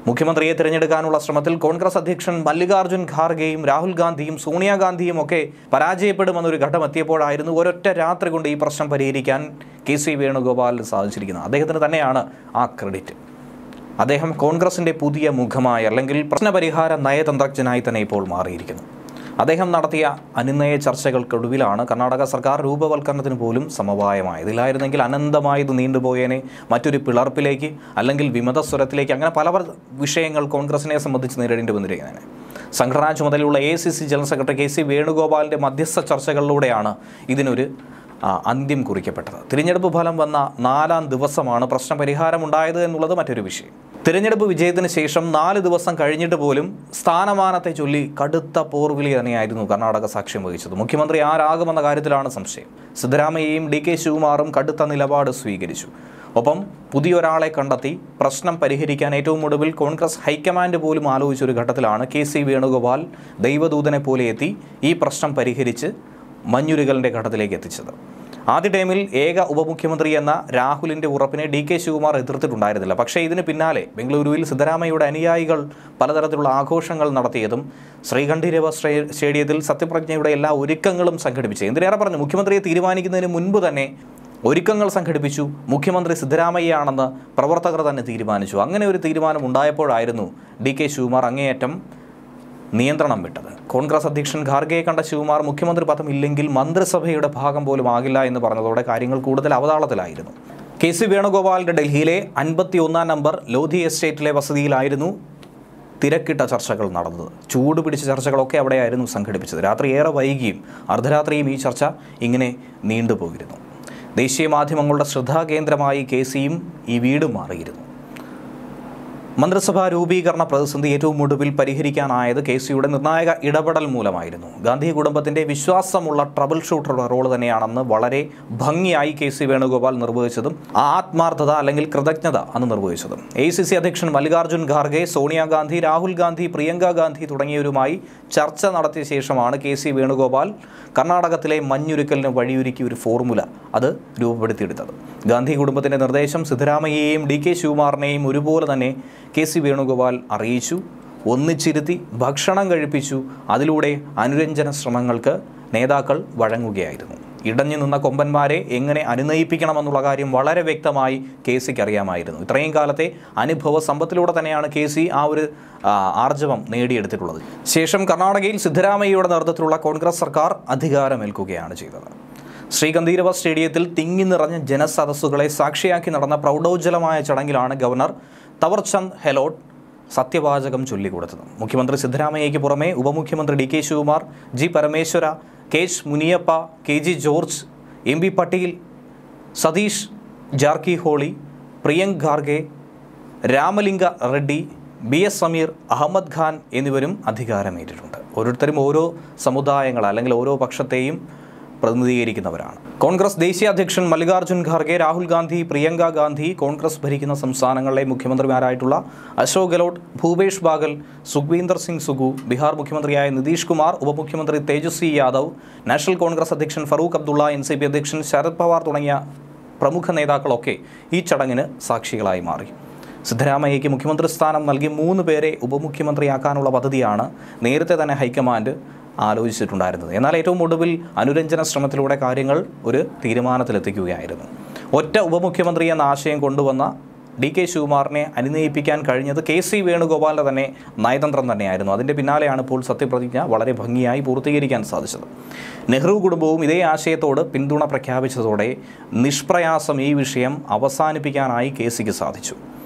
മുഖ്യമന്ത്രിയെ തിരഞ്ഞെടുക്കാനുള്ള ശ്രമത്തിൽ കോൺഗ്രസ് അധ്യക്ഷൻ മല്ലികാർജ്ജുൻ ഖാർഗെയും രാഹുൽ ഗാന്ധിയും സോണിയാഗാന്ധിയും ഒക്കെ പരാജയപ്പെടുമെന്നൊരു ഘട്ടം എത്തിയപ്പോഴായിരുന്നു ഒരൊറ്റ രാത്രി കൊണ്ട് ഈ പ്രശ്നം പരിഹരിക്കാൻ കെ സി വേണുഗോപാലിന് സാധിച്ചിരിക്കുന്നത് അദ്ദേഹത്തിന് തന്നെയാണ് ആ ക്രെഡിറ്റ് അദ്ദേഹം കോൺഗ്രസിൻ്റെ പുതിയ മുഖമായി അല്ലെങ്കിൽ പ്രശ്നപരിഹാര നയതന്ത്രജ്ഞനായി തന്നെ ഇപ്പോൾ മാറിയിരിക്കുന്നു അദ്ദേഹം നടത്തിയ അനുനയ ചർച്ചകൾക്കൊടുവിലാണ് കർണാടക സർക്കാർ രൂപവൽക്കരണത്തിന് പോലും സമവായമായത് ഇല്ലായിരുന്നെങ്കിൽ അനന്തമായത് നീണ്ടുപോയേനെ മറ്റൊരു പിളർപ്പിലേക്ക് അല്ലെങ്കിൽ വിമതസ്വരത്തിലേക്ക് അങ്ങനെ പല പല വിഷയങ്ങൾ കോൺഗ്രസിനെ സംബന്ധിച്ച് നേരിടേണ്ടി വന്നിരിക്കുന്നതിന് സംഘടനാ ചുമതലയുള്ള A C C general secretary K C വേണുഗോപാലിൻ്റെ മധ്യസ്ഥ ചർച്ചകളിലൂടെയാണ് ഇതിനൊരു ആ, അന്ത്യം കുറിക്കപ്പെട്ടത് തിരഞ്ഞെടുപ്പ് ഫലം വന്ന നാലാം ദിവസമാണ് പ്രശ്നപരിഹാരമുണ്ടായത് എന്നുള്ളത് മറ്റൊരു വിഷയം തിരഞ്ഞെടുപ്പ് വിജയത്തിന് ശേഷം നാല് ദിവസം കഴിഞ്ഞിട്ട് പോലും സ്ഥാനമാനത്തെ ചൊല്ലി കടുത്ത പോർവിളി തന്നെയായിരുന്നു കർണാടക സാക്ഷ്യം വഹിച്ചത് മുഖ്യമന്ത്രി ആരാകുമെന്ന കാര്യത്തിലാണ് സംശയം സിദ്ധരാമയ്യയും ഡി കെ ശിവകുമാറും കടുത്ത നിലപാട് സ്വീകരിച്ചു ഒപ്പം പുതിയൊരാളെ കണ്ടെത്തി പ്രശ്നം പരിഹരിക്കാൻ ഏറ്റവും ഒടുവിൽ കോൺഗ്രസ് ഹൈക്കമാൻഡ് പോലും ആലോചിച്ചൊരു ഘട്ടത്തിലാണ് കെ സി വേണുഗോപാൽ ദൈവദൂതനെ പോലെ എത്തി ഈ പ്രശ്നം പരിഹരിച്ച് മഞ്ഞുരുകലിൻ്റെ ഘട്ടത്തിലേക്ക് എത്തിച്ചത് ആദ്യ ടൈമിൽ ഏക ഉപമുഖ്യമന്ത്രി എന്ന രാഹുലിൻ്റെ ഉറപ്പിനെ ഡി കെ ശിവകുമാർ എതിർത്തിട്ടുണ്ടായിരുന്നില്ല പക്ഷേ ഇതിന് പിന്നാലെ ബംഗളൂരുവിൽ സിദ്ധരാമയ്യയുടെ അനുയായികൾ പലതരത്തിലുള്ള ആഘോഷങ്ങൾ നടത്തിയതും ശ്രീകണ്ഠീരവ ശ്രേ- സ്റ്റേഡിയത്തിൽ സത്യപ്രജ്ഞയുടെ എല്ലാ ഒരുക്കങ്ങളും സംഘടിപ്പിച്ചു എന്തിനേറെ പറഞ്ഞു മുഖ്യമന്ത്രിയെ തീരുമാനിക്കുന്നതിന് മുൻപ് തന്നെ ഒരുക്കങ്ങൾ സംഘടിപ്പിച്ചു മുഖ്യമന്ത്രി സിദ്ധരാമയ്യയാണെന്ന് പ്രവർത്തകർ തന്നെ തീരുമാനിച്ചു അങ്ങനെ ഒരു തീരുമാനം ഉണ്ടായപ്പോഴായിരുന്നു ഡി കെ ശിവകുമാർ അങ്ങേയറ്റം നിയന്ത്രണം വിട്ടത് കോൺഗ്രസ് അധ്യക്ഷൻ ഖാർഗെയെ കണ്ട ശിവകുമാർ മുഖ്യമന്ത്രി പദം ഇല്ലെങ്കിൽ മന്ത്രിസഭയുടെ ഭാഗം പോലും ആകില്ല എന്ന് പറഞ്ഞതോടെ കാര്യങ്ങൾ കൂടുതൽ അവതാളത്തിലായിരുന്നു കെ സി വേണുഗോപാലിന്റെ ഡൽഹിയിലെ അൻപത്തി ഒന്നാം നമ്പർ ലോധി എസ്റ്റേറ്റിലെ വസതിയിലായിരുന്നു തിരക്കിട്ട ചർച്ചകൾ നടന്നത് ചൂട് പിടിച്ച ചർച്ചകളൊക്കെ അവിടെയായിരുന്നു സംഘടിപ്പിച്ചത് രാത്രി ഏറെ വൈകിയും അർദ്ധരാത്രിയും ഈ ചർച്ച ഇങ്ങനെ നീണ്ടുപോയിരുന്നു ദേശീയ മാധ്യമങ്ങളുടെ ശ്രദ്ധാകേന്ദ്രമായി കെ സിയും ഈ വീടും മാറിയിരുന്നു മന്ത്രിസഭാ രൂപീകരണ പ്രതിസന്ധി ഏറ്റവും ഒടുവിൽ പരിഹരിക്കാനായത് കെ സിയുടെ നിർണായക ഇടപെടൽ മൂലമായിരുന്നു ഗാന്ധി കുടുംബത്തിന്റെ വിശ്വാസമുള്ള ട്രബിൾ ഷൂട്ടറുടെ റോൾ തന്നെയാണെന്ന് വളരെ ഭംഗിയായി കെ സി വേണുഗോപാൽ നിർവഹിച്ചതും ആ ആത്മാർത്ഥത അല്ലെങ്കിൽ കൃതജ്ഞത അന്ന് നിർവഹിച്ചതും എ സി സി അധ്യക്ഷൻ മല്ലികാർജ്ജുൻ ഖാർഗെ സോണിയാഗാന്ധി രാഹുൽ ഗാന്ധി പ്രിയങ്ക ഗാന്ധി തുടങ്ങിയവരുമായി ചർച്ച നടത്തിയ ശേഷമാണ് കെ സി വേണുഗോപാൽ കർണാടകത്തിലെ മഞ്ഞുരുക്കലിന് വഴിയൊരുക്കിയ ഒരു ഫോർമുല അത് രൂപപ്പെടുത്തിയെടുത്തത് ഗാന്ധി കുടുംബത്തിന്റെ നിർദ്ദേശം സിദ്ധരാമയ്യയെയും ഡി കെ ശിവകുമാറിനെയും ഒരുപോലെ തന്നെ കെ സി വേണുഗോപാൽ അറിയിച്ചു ഒന്നിച്ചിരുത്തി ഭക്ഷണം കഴിപ്പിച്ചു അതിലൂടെ അനുരഞ്ജന ശ്രമങ്ങൾക്ക് നേതാക്കൾ വഴങ്ങുകയായിരുന്നു ഇടഞ്ഞു നിന്ന കൊമ്പന്മാരെ എങ്ങനെ അനുനയിപ്പിക്കണമെന്നുള്ള കാര്യം വളരെ വ്യക്തമായി കെ സിക്ക് അറിയാമായിരുന്നു ഇത്രയും കാലത്തെ അനുഭവ സമ്പത്തിലൂടെ തന്നെയാണ് കെ സി ആ ഒരു ആ, ആർജവം നേടിയെടുത്തിട്ടുള്ളത് ശേഷം കർണാടകയിൽ സിദ്ധരാമയ്യയുടെ നേതൃത്വത്തിലുള്ള കോൺഗ്രസ് സർക്കാർ അധികാരമേൽക്കുകയാണ് ചെയ്തത് ശ്രീകന്ധീരവ സ്റ്റേഡിയത്തിൽ തിങ്ങി നിറഞ്ഞ ജനസദസ്സുകളെ സാക്ഷിയാക്കി നടന്ന പ്രൗഢോജ്വലമായ ചടങ്ങിലാണ് ഗവർണർ തവർചന്ദ് ഹെലോട്ട് സത്യവാചകം ചൊല്ലിക്കൊടുത്തത് മുഖ്യമന്ത്രി സിദ്ധരാമയ്യയ്ക്ക് പുറമെ ഉപമുഖ്യമന്ത്രി D K Shivakumar G Parameshwara K H Muniyappa K G George M P Patil Satish Jarkiholi Priyank Kharge Ramalinga Reddy B S Zameer Ahmed Khan എന്നിവരും അധികാരമേറ്റിട്ടുണ്ട് ഓരോരുത്തരും ഓരോ സമുദായങ്ങൾ അല്ലെങ്കിൽ ഓരോ പക്ഷത്തെയും പ്രതിനിധീകരിക്കുന്നവരാണ് കോൺഗ്രസ് ദേശീയ അധ്യക്ഷൻ മല്ലികാർജ്ജുൻ ഖാർഗെ രാഹുൽ ഗാന്ധി പ്രിയങ്ക ഗാന്ധി കോൺഗ്രസ് ഭരിക്കുന്ന സംസ്ഥാനങ്ങളിലെ മുഖ്യമന്ത്രിമാരായിട്ടുള്ള അശോക് ഗെലോട്ട് ഭൂപേഷ് ബാഗൽ സുഖ്വീന്ദർ സിംഗ് സുഗു ബീഹാർ മുഖ്യമന്ത്രിയായ നിതീഷ് കുമാർ ഉപമുഖ്യമന്ത്രി തേജസ്വി യാദവ് നാഷണൽ കോൺഗ്രസ് അധ്യക്ഷൻ Farooq Abdullah N C P അധ്യക്ഷൻ ശരത് പവാർ തുടങ്ങിയ പ്രമുഖ നേതാക്കളൊക്കെ ഈ ചടങ്ങിന് സാക്ഷികളായി മാറി സിദ്ധരാമയ്യയ്ക്ക് മുഖ്യമന്ത്രി സ്ഥാനം നൽകി മൂന്ന് പേരെ ഉപമുഖ്യമന്ത്രിയാക്കാനുള്ള പദ്ധതിയാണ് നേരത്തെ തന്നെ ഹൈക്കമാൻഡ് ആലോചിച്ചിട്ടുണ്ടായിരുന്നത് എന്നാൽ ഏറ്റവും ഒടുവിൽ അനുരഞ്ജന ശ്രമത്തിലൂടെ കാര്യങ്ങൾ ഒരു തീരുമാനത്തിലെത്തിക്കുകയായിരുന്നു ഒറ്റ ഉപമുഖ്യമന്ത്രി എന്ന ആശയം കൊണ്ടുവന്ന ഡി കെ ശിവകുമാറിനെ അനുനയിപ്പിക്കാൻ കഴിഞ്ഞത് കെ സി വേണുഗോപാലിൻ്റെ തന്നെ നയതന്ത്രം തന്നെയായിരുന്നു അതിൻ്റെ പിന്നാലെയാണ് ഇപ്പോൾ സത്യപ്രതിജ്ഞ വളരെ ഭംഗിയായി പൂർത്തീകരിക്കാൻ സാധിച്ചത് നെഹ്റു കുടുംബവും ഇതേ ആശയത്തോട് പിന്തുണ പ്രഖ്യാപിച്ചതോടെ നിഷ്പ്രയാസം ഈ വിഷയം അവസാനിപ്പിക്കാനായി കെ സിക്ക് സാധിച്ചു